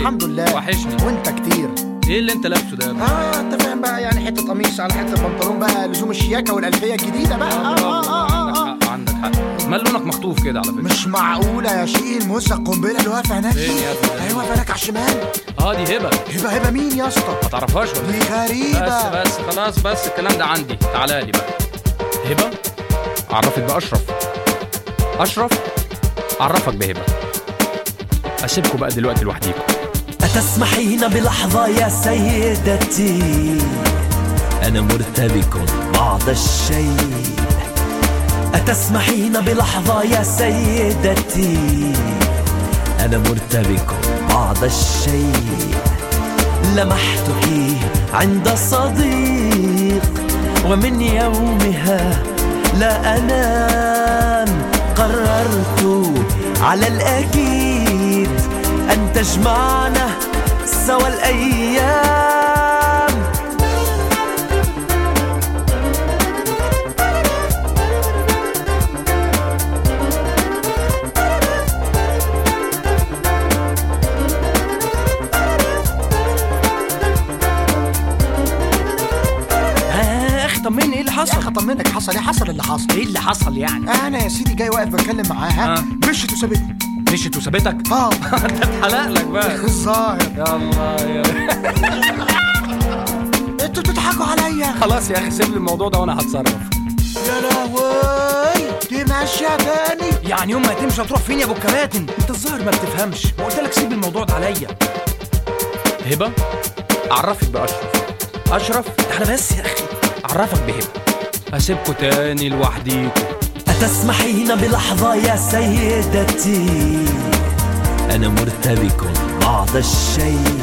الحمد لله وحشني. وانت كتير ايه اللي انت لابسه ده اه انت فاهم بقى يعني حته قميص على حته بنطلون بقى لزوم الشياكه والالفيه الجديده بقى آه آه آه عندك آه آه. حق عندك حق مال لونك مخطوف كده على فكره مش معقوله يا شيل موسى القنبله اللي واقفه هناك فين يا ابني؟ ايوه واقفه هناك على الشمال اه دي هبه هبه هبه مين يا اسطى ما تعرفهاش ولا دي إيه؟ غريبه بس بس خلاص بس الكلام ده عندي تعالى لي بقى هبه اعرفك باشرف اشرف اعرفك بهبه اسيبكم بقى دلوقتي لوحديكم أتسمحين بلحظة يا سيدتي أنا مرتبك بعض الشيء أتسمحين بلحظة يا سيدتي أنا مرتبك بعض الشيء لمحتك عند صديق ومن يومها لا أنام قررت على الأكيد أن تجمعنا سوى الأيام آه، اخي طمني ايه اللي يا اخي حصل؟ اطمنك حصل ايه حصل اللي حصل ايه اللي حصل يعني؟ انا يا سيدي جاي واقف بتكلم معاها آه. مشيت وسابتني مشيت وسابتك اه انت اتحلق لك بقى الظاهر يا الله يا انتوا بتضحكوا عليا خلاص يا اخي سيب لي الموضوع ده وانا هتصرف يا لهوي دي ماشيه تاني يعني يوم ما تمشي هتروح فين يا ابو الكباتن؟ انت الظاهر ما بتفهمش، ما قلت لك سيب الموضوع ده عليا. هبه اعرفك باشرف اشرف تعالى بس يا اخي. اعرفك بهبه اسيبكم تاني لوحديكم أتسمحين بلحظة يا سيدتي أنا مرتبك بعض الشيء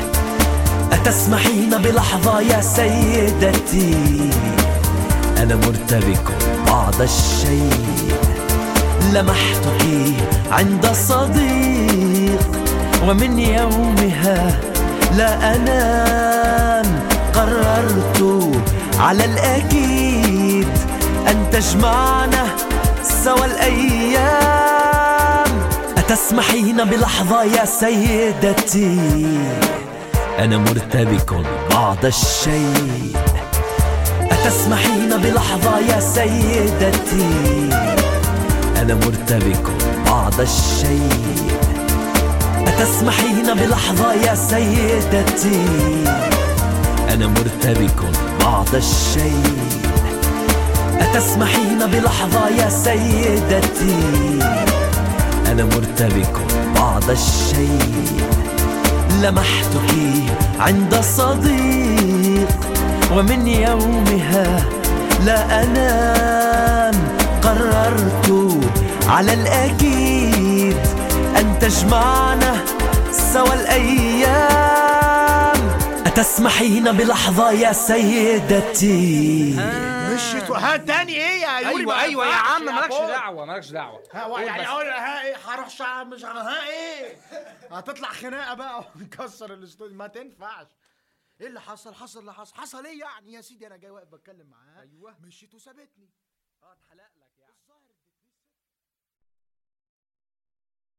أتسمحين بلحظة يا سيدتي أنا مرتبك بعض الشيء لمحتك عند صديق ومن يومها لا أنام قررت على الأكيد أن تجمعنا سوى الأيام أتسمحين بلحظة يا سيدتي أنا مرتبك بعض الشيء أتسمحين بلحظة يا سيدتي أنا مرتبك بعض الشيء أتسمحين بلحظة يا سيدتي أنا مرتبك بعض الشيء أتسمحين بلحظة يا سيدتي أنا مرتبك بعض الشيء لمحتك عند صديق ومن يومها لا أنام قررت على الأكيد أن تجمعنا سوى الأيام أتسمحين بلحظة يا سيدتي مشيت ها تاني ايه يا يوري ايوه ما ايوه يا ينفعش عم مالكش بول. دعوه مالكش دعوه ها قول يعني بس. اقول ها ايه هروح شعر مش ها ايه هتطلع خناقه بقى ونكسر الاستوديو ما تنفعش ايه اللي حصل حصل اللي حصل حصل ايه يعني يا سيدي انا جاي واقف بتكلم معاها ايوه مشيت وسابتني اه اتحلق لك يعني الظاهر